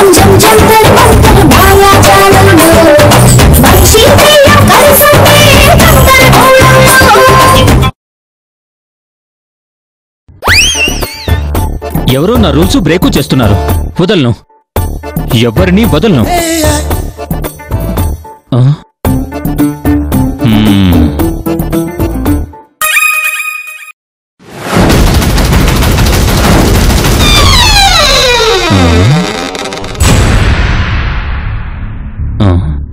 కొంచెం జంతర్ మంతర్ మాయాజాలంలో మనిషి దెయ్యం కలిసుంటే గందరగోళంలో ఎవరో నా రూల్స్ బ్రేకు చేస్తున్నారు వదలను ఎవరిని వదలను ఆ? మ్మ్. ఆ.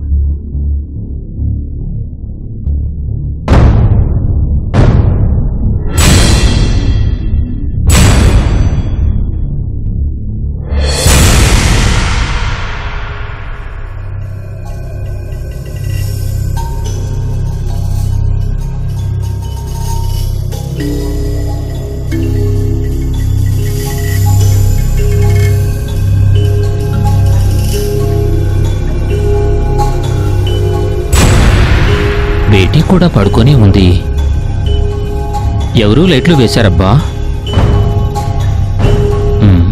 బేటీ కూడా పడుకొని ఉంది ఎవరూ లైట్లు వేశారబ్బా మ్మ్.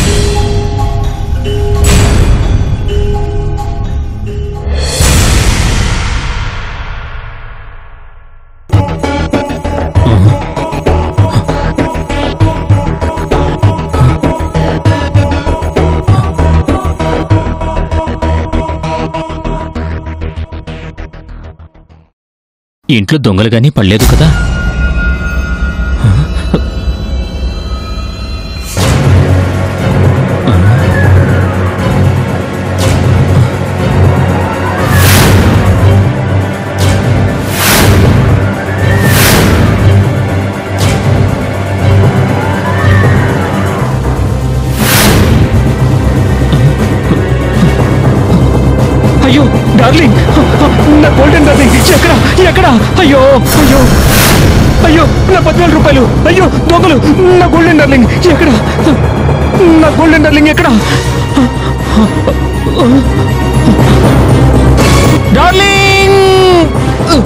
ఇంట్లో దొంగలు గానీ పడలేదు కదా అయ్యో డార్లింగ్ నా గోల్డెన్ డార్లింగ్ ఎక్కడ ఎక్కడ అయ్యో అయ్యో అయ్యో నా పదివేల రూపాయలు అయ్యో దొంగలు నా గోల్డెన్ డార్లింగ్ ఎక్కడ నా గోల్డెన్ డార్లింగ్ ఎక్కడ డార్లింగ్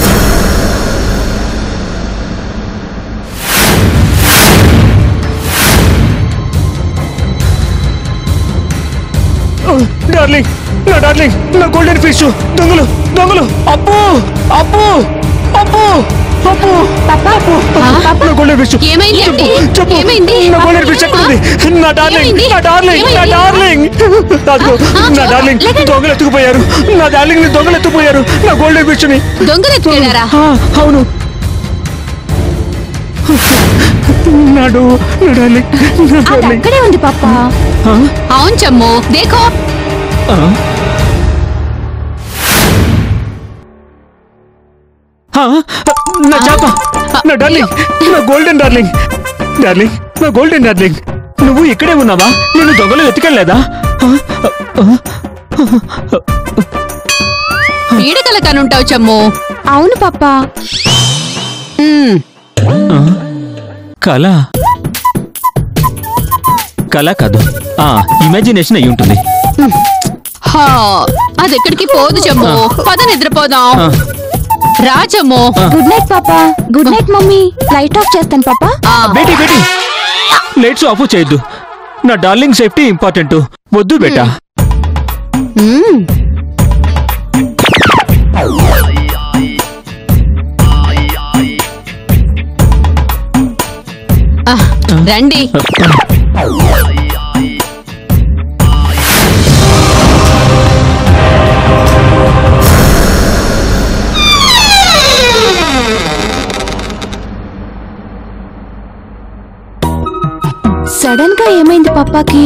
డార్లింగ్ నా డార్లింగ్ నా గోల్డెన్ ఫిష్ దొంగలు దొంగలు అబ్బో అబ్బో అబ్బో అబ్బో అబ్బో నా గోల్డెన్ ఫిష్ ఏమైంది చెప్పు అండి? చెప్పు ఏమైంది? నా గోల్డెన్ ఫిష్ ఎక్కడ ఉంది నా డార్లింగ్ ఏమైంది? నా డార్లింగ్ నా ఏమైంది? డార్లింగ్ అదిగో ఆ, నా ఆ, డార్లింగ్ లేకండి. దొంగలు ఎత్తుకుపోయారు నా డార్లింగ్ ని దొంగలు ఎత్తుకుపోయారు నా గోల్డెన్ ఫిష్ ని దొంగలు ఎత్తుకెళ్ళారా ఆ, అవును నాడు నా డార్లింగ్ నా అది డార్లింగ్ అక్కడే ఉంది పాప ఆ? అవును చమ్ము దేఖో ఆ? ఆ? నా చేప నా డార్లింగ్ నా గోల్డెన్ డార్లింగ్ డార్లింగ్ నా గోల్డెన్ డార్లింగ్ నువ్వు ఇక్కడే ఉన్నావా నేను దొంగలు ఎత్తుకెళ్ళలేదా ఆ? ఆ? పీడకల కనుంటావు చమ్ము అవును పాప ఉమ్, ఆ? కళ కళ కాదు ఆ ఇమాజినేషన్ అయి ఉంటుంది హా, అదెక్కడికి పోదు చమ్ము పద నిద్రపోదాం ఆ, రా చమ్ము గుడ్ నైట్ పాప good night mummy light off చేస్తాను పాప ఆ, బేటీ బేటీ లైట్స్ ఆఫ్ చేయొద్దు నా డార్లింగ్ సేఫ్టీ ఇంపార్టెంట్ వద్దు బేటా ఉమ్. ఆ, రండి సడన్ గా ఏమైంది పాపాకి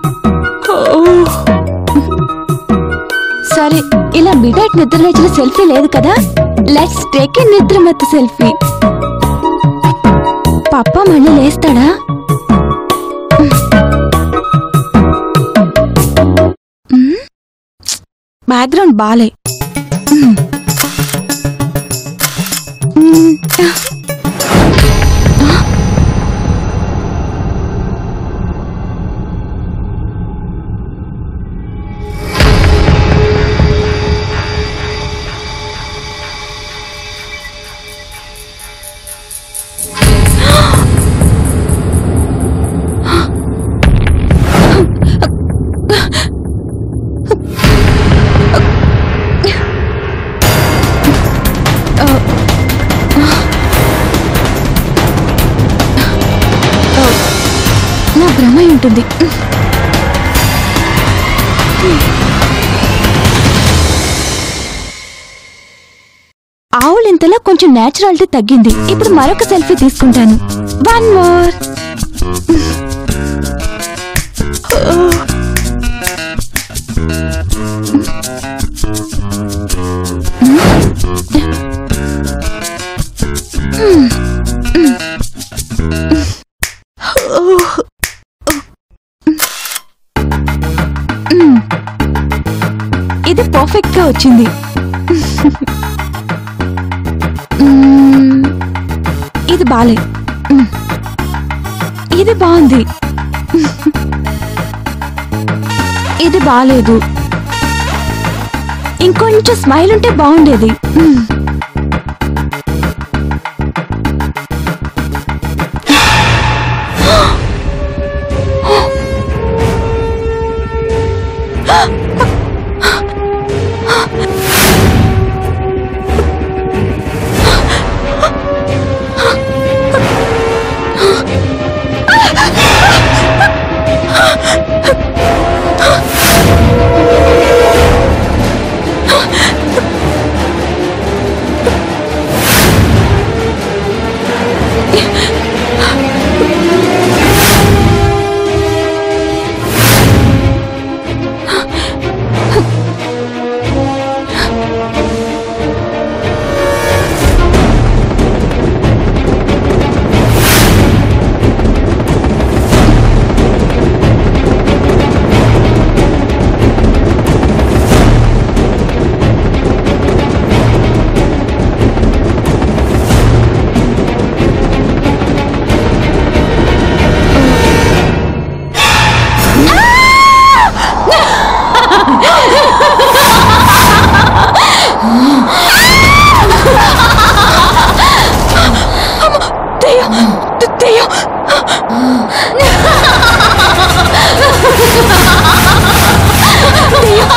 సరే ఇలా మిడ్ నైట్ నిద్ర లేచిన సెల్ఫీ లేదు కదా లెట్స్ టేక్ ఏ నిద్ర మత్త సెల్ఫీ పప్ప మళ్ళీ లేస్తాడా బ్యాక్గ్రౌండ్ బాలే మ్మ్. మ్మ్. నా భ్రమ అయి ఉంటుంది ఆవులింతలో కొంచెం నేచురాలిటీ తగ్గింది ఇప్పుడు మరొక సెల్ఫీ తీసుకుంటాను వన్ మోర్ ఇది పర్ఫెక్ట్ గా వచ్చింది మ్మ్. ఇది బాలే మ్మ్. ఇది బాగుంది ఇది బాలేదు ఇంకొంచెం స్మైల్ ఉంటే బాగుండేది మ్మ్. దెయ్యం! ద- దెయ్యం! దెయ్యం!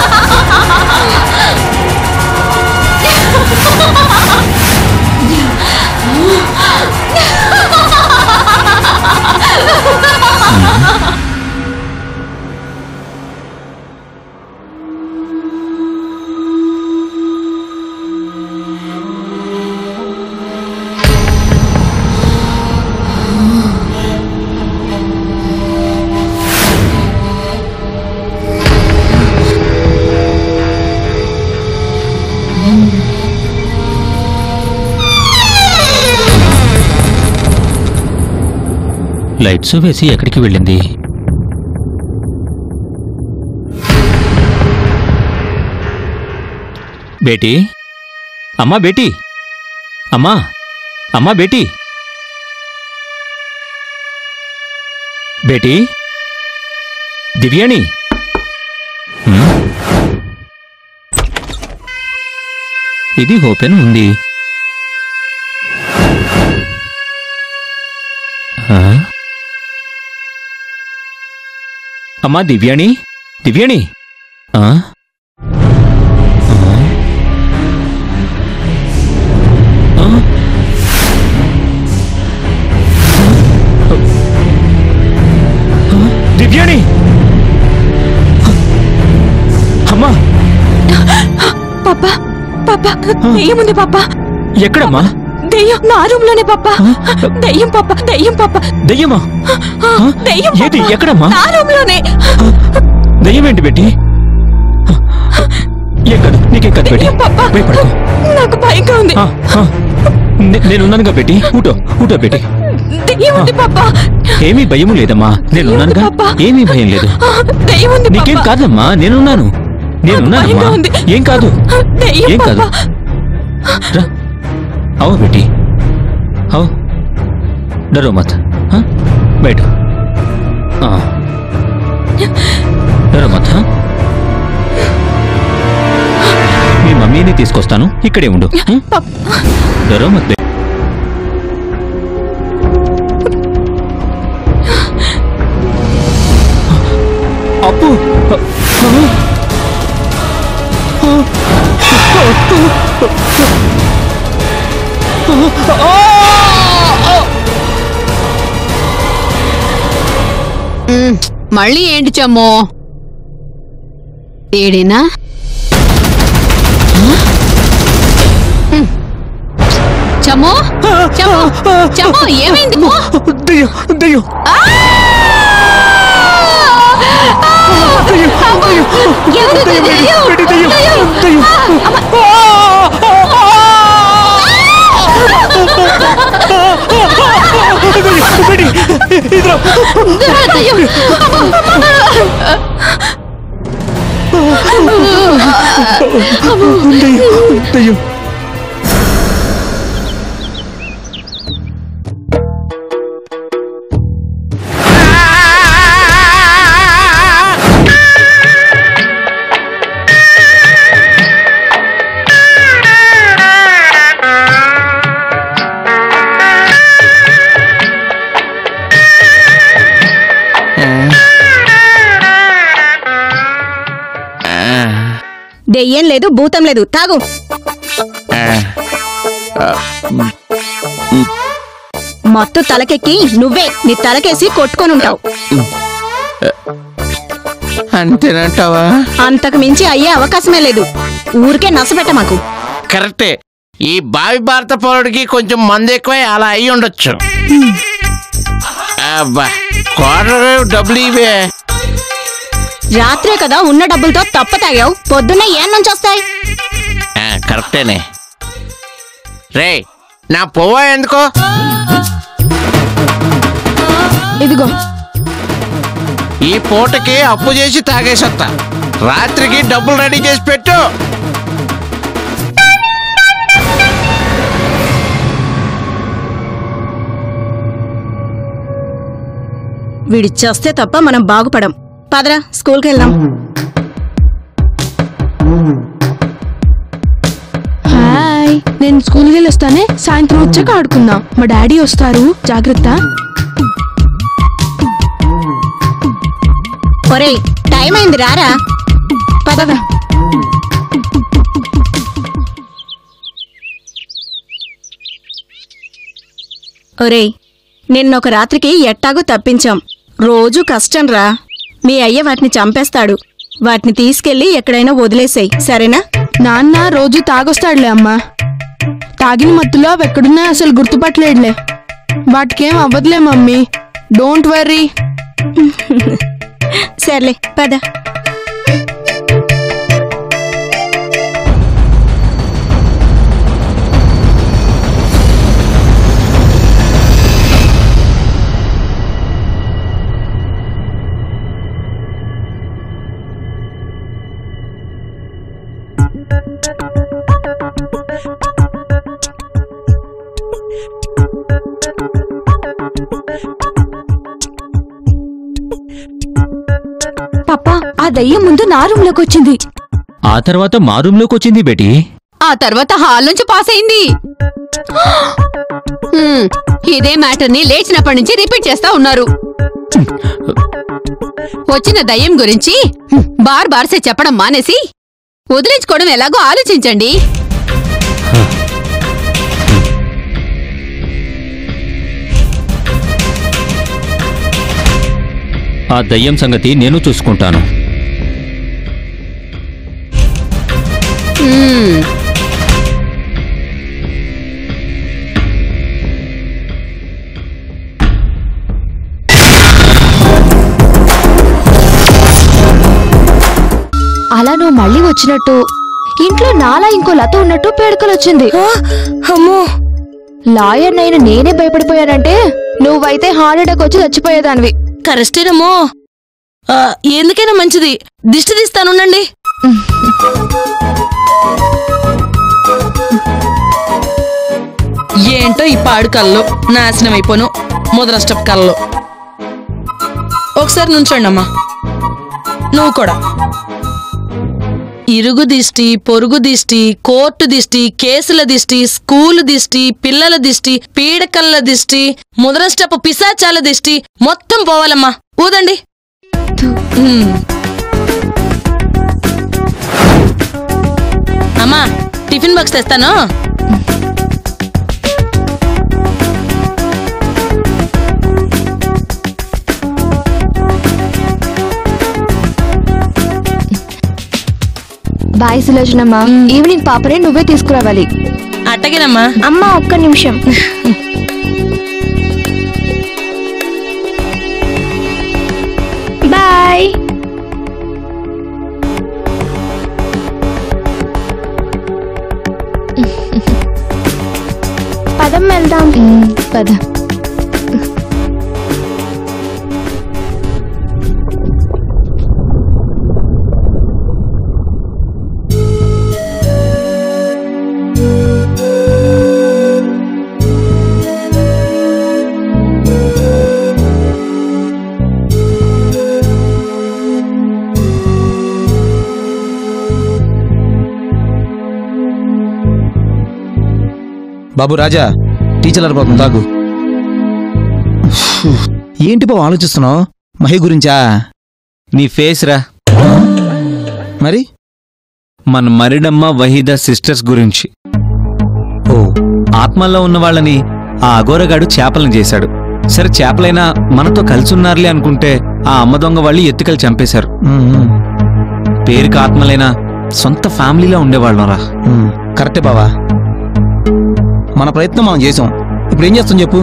లైట్స్ వేసి ఎక్కడికి వెళ్ళింది బేటీ అమ్మా బేటీ అమ్మా అమ్మా బేటీ బేటీ దివ్యాణి హ్మ్? ఇది ఓపెన్ ఉంది ఆ? అమ్మా దివ్యాణి దివ్యాణి ఆ? ఆ? ఆ? ఆ? దివ్యాణి అమ్మా పాపా పాపా దెయ్యం పాపా ఎక్కడమ్మా దెయ్యం నా రూమ్ లోనే పాపా దెయ్యం పాప దెయ్యం పాప దయ్యమా ఆ, ఆ? దెయ్యం ఏది పాపా. ఎక్కడమ్మా నా రూమ్ లోనే దయ్యం ఏంటి బెట్టి ఏం కాదు నీకేం కాదు బెట్టి దెయ్యం పాపా భయపడకు నాకు భయంగా ఉంది ఆ, ఆ. నే- నేనున్నానుగా బెట్టి ఊటో ఊటో బెట్టి దెయ్యం ఉంది పాపా ఏమీ భయము లేదమ్మా నేనున్నానుగా పాపా. ఏమీ భయం లేదు ఆ, దెయ్యం ఉంది నీకేం పాపా. కాదమ్మా నేనున్నాను నేనున్నానమ్మా భయంగా ఉంది. ఏం కాదు దెయ్యం ఏం కాదు పాపా రా आओ बेटी आओ डरो मत हाँ बैठो हाँ डरो मत हाँ మీ మమ్మీని తీసుకొస్తాను ఇక్కడే ఉండు హ్మ్? పాపా డరో మత్ బే- అప్పు మ్, మళ్ళీ ఏంటి చమ్మో ఏడేనా చమ్మో చమ్మో చమ్మో ఏమైంది మో? దెయ్యం దెయ్యం దెయ్యం దెయ్యం ఎవరు దెయ్యం దెయ్యం? పెట్టి దెయ్యం దెయ్యం దెయ్యం పెట్టి ఇదిరా దెయ్యం. దెయ్యం దెయ్యం దెయ్యం లేదు భూతం లేదు తాగు మత్తు తలకెక్కి నువ్వే నీ తలకేసి కొట్టుకొని ఉంటావు అంతేనంటావా అంతకు మించి అయ్యే అవకాశమే లేదు ఊరికే నసపెట్ట మాకు కరెక్టే ఈ భావి భారత పౌరుడికి కొంచెం మంది ఎక్కువై అలా అయి ఉండొచ్చు అబ్బా క్వార్టర్ డబ్బులు ఇవే రాత్రే కదా ఉన్న డబ్బులతో తప్ప తాగావు పొద్దున్నే ఏం నుంచి వస్తాయి ఆ, కరెక్టేనే రే నా పువ్వ ఎందుకో ఇదిగో ఈ పూటకి అప్పు చేసి తాగేసత్తా రాత్రికి డబ్బులు రెడీ చేసి పెట్టు వీడి చేస్తే తప్ప మనం బాగుపడం పదరా స్కూల్కి వెళ్దాం హాయ్ నేను స్కూల్కి వెళ్ళి వస్తానే సాయంత్రం వచ్చాక ఆడుకుందాం మా డాడీ వస్తారు జాగ్రత్త ఒరేయ్ టైం అయింది రారా పదవా ఒరేయ్ నిన్నొక రాత్రికి ఎట్టాగో తప్పించాం రోజు కష్టం రా మీ అయ్య వాటిని చంపేస్తాడు వాటిని తీసుకెళ్లి ఎక్కడైనా వదిలేసేయ్ సరేనా నాన్న రోజు తాగొస్తాడులే అమ్మా తాగిన మత్తులో అవి ఎక్కడున్నాయి అసలు గుర్తుపట్టలేడులే వాటికేం అవ్వదులే మమ్మీ డోంట్ వర్రీ సర్లే పద పాపా ఆ దయ్యం ముందు నా రూమ్ లోకి వచ్చింది ఆ తర్వాత మా రూమ్ లోకి వచ్చింది బేటీ ఆ తర్వాత హాల్ నుంచి పాస్ అయింది హ్మ్, ఇదే మ్యాటర్ ని లేచినప్పటి నుంచి రిపీట్ చేస్తా ఉన్నారు వచ్చిన దయ్యం గురించి హ్మ్, బార్ బార్సే చెప్పడం మానేసి వదిలించుకోవడం ఎలాగో ఆలోచించండి ఆ దయ్యం సంగతి నేను చూసుకుంటాను హ్మ్, అలా నువ్వు మళ్ళీ వచ్చినట్టు ఇంట్లో నాలా ఇంకో లత ఉన్నట్టు పేడుకలొచ్చింది అమ్మో లాయర్ నైన నేనే భయపడిపోయానంటే నువ్వైతే హార్ట్ అటాక్ వచ్చి చచ్చిపోయేదానివి కరెస్టేనమ్మో ఆ, ఎందుకైనా మంచిది దిష్టి తీస్తానుండండి ఏంటో ఈ పాడు కళ్ళు నాశనం అయిపోను ముదరష్టపు కళ్ళు ఒకసారి నుంచోండి అమ్మా నువ్వు కూడా ఇరుగు దిష్టి పొరుగు దిష్టి కోర్టు దిష్టి కేసుల దిష్టి స్కూలు దిష్టి పిల్లల దిష్టి పీడకల్ల దిష్టి ముదరష్టపు పిశాచాల దిష్టి మొత్తం పోవాలమ్మా ఊదండి ఉమ్. అమ్మా టిఫిన్ బాక్స్ తెస్తాను బాయ్ సులోచనమ్మ ఈవినింగ్ పాపని నువ్వే తీసుకురావాలి అట్టగేనమ్మా అమ్మ ఒక్క నిమిషం బాయ్ పదం వెళ్దాం పద బాబు రాజా టీచర్ పోతుంది తాగు ఏంటి బాబు ఆలోచిస్తున్నావు మహి గురించా నీ ఫేస్ రా మరి మన మరిడమ్మ వహీదా సిస్టర్స్ గురించి ఓ ఆత్మల్లో ఉన్న వాళ్ళని ఆ అఘోరగాడు చేపలను చేశాడు సరే చేపలైనా మనతో కలిసున్నారులే అనుకుంటే ఆ అమ్మ దొంగ వాళ్ళు ఎత్తుకలు చంపేశారు ఉమ్, ఉమ్, పేరుకి ఆత్మలైనా సొంత ఫ్యామిలీలో ఉండేవాళ్ళం రా ఉమ్, కరెక్టే బావా మన ప్రయత్నం మనం చేసాం ఇప్పుడు ఏం చేస్తాం చెప్పు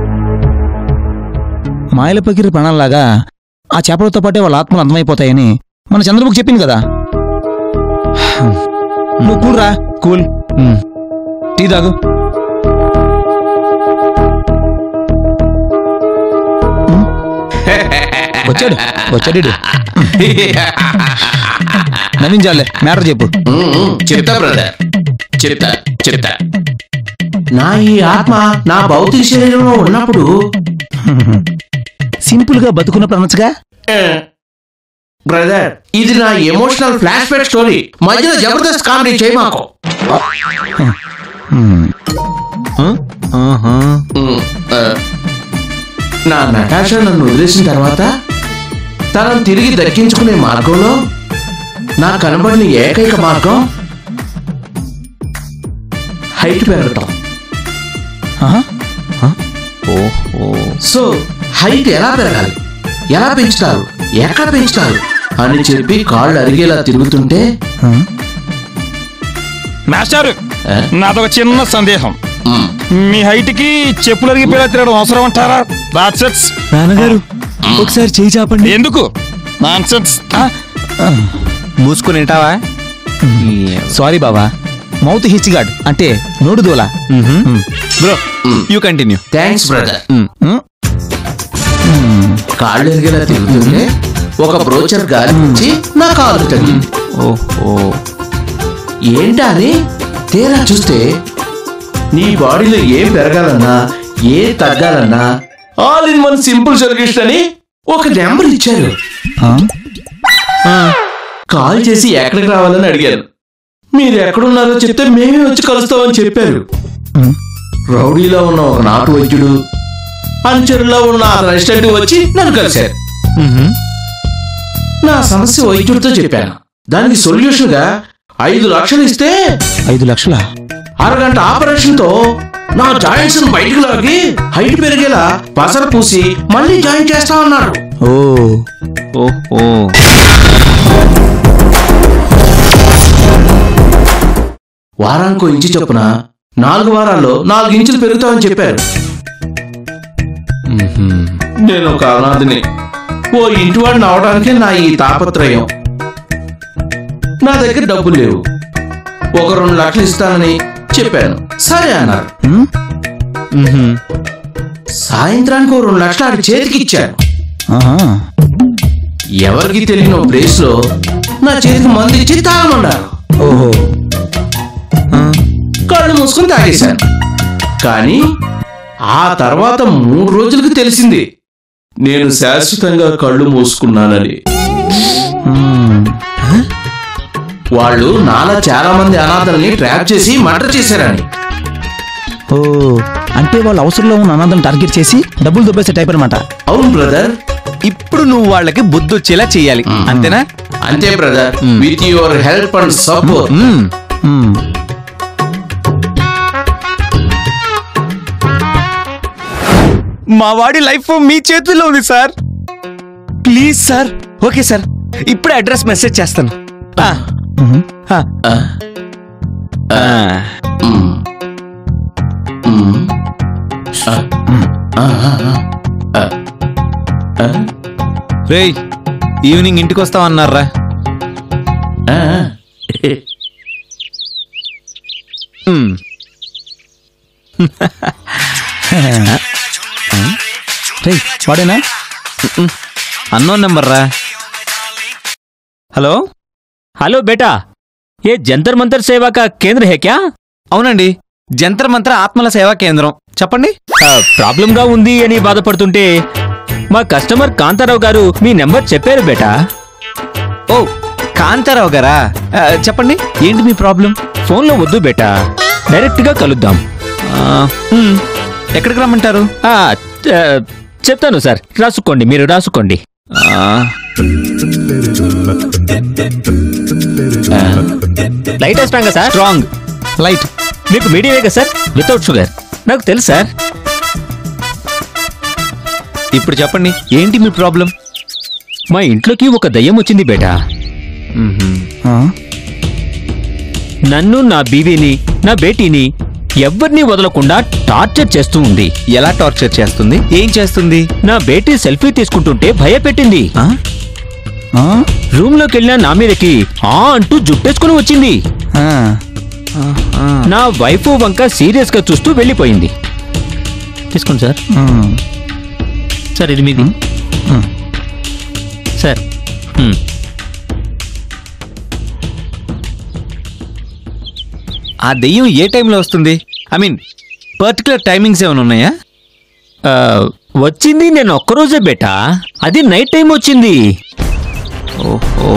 మాయల పకిరి ప్రాణాల్లాగా ఆ చేపలతో పాటే వాళ్ళ ఆత్మలు అంతమైపోతాయని మన చంద్రబాబు చెప్పింది కదా నువ్వు కూల్ రా కూల్ ఉమ్. టీ తాగు ఉమ్. వచ్చాడు వచ్చాడు ఈడు. నవ్వించాలే మ్యాటర్ చెప్పు ఉమ్, చెప్తా బ్రదర్ చెప్తా చెప్తా నా ఈ ఆత్మ నా భౌతిక శరీరంలో ఉన్నప్పుడు సింపుల్ గా బతుకున్నప్పుడు అనొచ్చుగా బ్రదర్ ఇది నా ఎమోషనల్ ఫ్లాష్ బ్యాక్ స్టోరీ మధ్యలో జబర్దస్త్ కామెడీ చేయి మాకు ఉమ్. ఆహా. ఉమ్, ఆ, నా నటాష నన్ను వదిలేసిన తర్వాత తనను తిరిగి దక్కించుకునే మార్గంలో నాకు కనబడిన ఏకైక మార్గం హైట్ పెరగటం ఆహా. ఓహో సో హైట్ ఎలా పెరగాలి ఎలా పెంచుతారు ఎక్కడ పెంచుతారు అని చెప్పి కాళ్ళు అరిగేలా తిరుగుతుంటే ఆ. మాస్టర్ ఆ? నాదొక చిన్న సందేహం ఉమ్, మీ హైట్ కి చెప్పులు అరిగిపోయేలా తిరగడం అవసరం అంటారా నాన్సెన్స్ నాన్నగారు ఒకసారి చేయి చాపండి ఎందుకు నాన్సెన్స్ మూసుకుని వింటావా సారీ బావా మౌత్ హిచ్చిగాడ్ అంటే నోడు దోల bro you continue thanks brother ఉమ్. కాళ్ళు ఎరిగేలా తిరుగుతుంటే ఒక బ్రోచర్ గాలి నుంచి నా కాలు తగిలింది ఓహో ఏంటా అని తీరా చూస్తే నీ బాడీలో ఏం పెరగాలన్నా ఏ తగ్గాలన్నా all in one simple solution అని ఒక నెంబర్ ఇచ్చారు ఆ? కాల్ చేసి ఎక్కడికి రావాలని అడిగారు మీరు ఎక్కడున్నారో చెప్తే మేమే వచ్చి కలుస్తామని చెప్పారు ఉమ్. రౌడీలో ఉన్న ఒక నాటు వైద్యుడు అంచెరులో ఉన్న అతని అసిస్టెంట్ వచ్చి నన్ను కలిశారు నా సమస్య వైద్యుడితో చెప్పాను దానికి సొల్యూషన్ గా ఐదు లక్షలు ఇస్తే ఐదు లక్షల అరగంట ఆపరేషన్ తో నా జాయింట్స్ బయటకు లాగి హైట్ పెరిగేలా పసర పూసి మళ్ళీ జాయిన్ చేస్తా అన్నాడు ఓ ఓహో వారానికో ఇంచు చొప్పున నాలుగు వారాల్లో నాలుగు ఇంచులు పెరుగుతామని చెప్పారు నేను ఒక అనాథిని ఓ ఇంటి వాడిని అవడానికే నా ఈ తాపత్రయం నా దగ్గర డబ్బులు లేవు ఒక రెండు లక్షలు ఇస్తానని చెప్పాను సరే అన్నారు ఉమ్. సాయంత్రానికి ఓ రెండు లక్షలు ఆడి చేతికి ఇచ్చాను ఆహా. ఎవరికి తెలియని ఓ ప్లేస్ లో నా చేతికి మందు ఇచ్చి తాగమన్నారు ఓహో కళ్ళు మూసుకుని తాగేశాను కానీ ఆ తర్వాత మూడు రోజులకు తెలిసింది నేను శాశ్వతంగా కళ్ళు మూసుకున్నానని ఉమ్. వాళ్ళు నాలా చాలా మంది అనాథల్ని ట్రాప్ చేసి మర్డర్ చేశారని ఓ అంటే వాళ్ళు అవసరంలో ఉన్న అనాథం టార్గెట్ చేసి డబ్బులు దొబ్బేసే టైప్ అనమాట అవును బ్రదర్ ఇప్పుడు నువ్వు వాళ్ళకి బుద్ధి వచ్చేలా చెయ్యాలి అంతేనా అంతే brother with your help and support hmm. మా వాడి లైఫ్ మీ చేతుల్లో ఉంది sir please sir okay sir ఇప్పుడే అడ్రస్ మెసేజ్ చేస్తాను ఆ, ఆ. ఆ, ఆ. మ్, మ్, ఆ, ఆ, ఆ, ఆ, ఆ, రేయ్ ఈవినింగ్ ఇంటికి వస్తామన్నారా ఆ, ఉమ్. రేయ్ వాడేనా అన్నోన్ నెంబర్ రా హలో हेलो बेटा ये जंतर मंतर सेवा का केंद्र है क्या అవునండి జంతర్ మంత్ర ఆత్మల సేవా కేంద్రం చెప్పండి ఆ, ప్రాబ్లంగా ఉంది అని బాధపడుతుంటే మా కస్టమర్ కాంతారావు గారు మీ నెంబర్ చెప్పారు బేటా ఓ కాంతారావు గారా ఆ, చెప్పండి ఏంటి మీ ప్రాబ్లం ఫోన్లో వద్దు బేటా డైరెక్ట్ గా కలుద్దాం ఆ, ఉమ్, ఎక్కడికి రమ్మంటారు ఆ, ఆ, చెప్తాను సార్ రాసుకోండి మీరు రాసుకోండి ఆ, లైట్ వేస్తాంగా సార్ స్ట్రాంగ్ లైట్ మీకు మీడియమేగా సార్ వితౌట్ షుగర్ నాకు తెలుసు సార్ ఇప్పుడు చెప్పండి ఏంటి మీ ప్రాబ్లం మా ఇంట్లోకి ఒక దయ్యం వచ్చింది బేటా నన్ను నా బీవీని నా బేటీని ఎవ్వరినీ వదలకుండా టార్చర్ చేస్తూ ఉంది ఎలా టార్చర్ చేస్తుంది ఏం చేస్తుంది నా బేటీ సెల్ఫీ తీసుకుంటుంటే భయపెట్టింది ఆ? రూమ్ లోకి వెళ్ళిన నా మీదకి ఆ అంటూ జుట్టేసుకుని వచ్చింది ఆ. నా వైఫ్ వంక సీరియస్ గా చూస్తూ వెళ్ళిపోయింది తీసుకోండి సార్ సార్ ఇది మీది సార్ హ్మ్. ఆ దెయ్యం ఏ టైంలో వస్తుంది ఐ మీన్ పర్టికులర్ టైమింగ్స్ ఏమైనా ఉన్నాయా ఆ, వచ్చింది నేను ఒక్కరోజే బేటా అది నైట్ టైం వచ్చింది ఓహో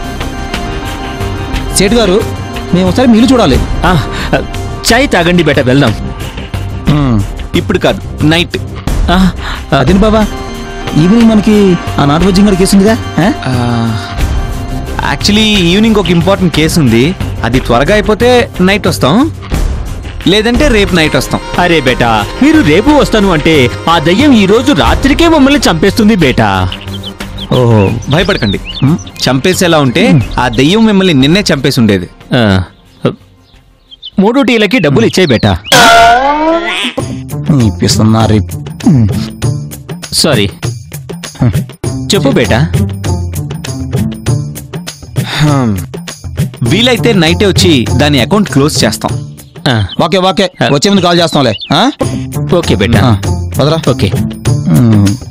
సేటు గారు మేము ఒకసారి మీలు చూడాలి ఆ, చాయ్ తాగండి బేటా వెళ్దాం ఇప్పుడు కాదు నైట్ ఆ, ఆ, అదేంటి బాబా ఈవినింగ్ మనకి ఆ నాటు బజ్జింగ్ గారి కేసు ఉందిగా ఆ? యాక్చువల్లీ ఈవినింగ్ ఒక ఇంపార్టెంట్ కేసు ఉంది అది త్వరగా అయిపోతే నైట్ వస్తాం లేదంటే రేపు నైట్ వస్తాం అరే బేటా మీరు రేపు వస్తాను అంటే ఆ దయ్యం ఈ రోజు రాత్రికే మమ్మల్ని చంపేస్తుంది బేటా ఓహో భయపడకండి చంపేసేలా ఉంటే ఆ దెయ్యం మిమ్మల్ని నిన్నే చంపేసి ఉండేది ఆ, మూడు టీలకి డబ్బులు ఇచ్చాయి బేటా ఇప్పిస్తున్నారు సారీ చెప్పు బేటా వీలైతే నైటే వచ్చి దాని అకౌంట్ క్లోజ్ చేస్తాం ఆ, ఓకే ఓకే వచ్చే ముందు కాల్ చేస్తాంలే ఆ? ఓకే బేటా ఆ, వదరా ఓకే ఉమ్.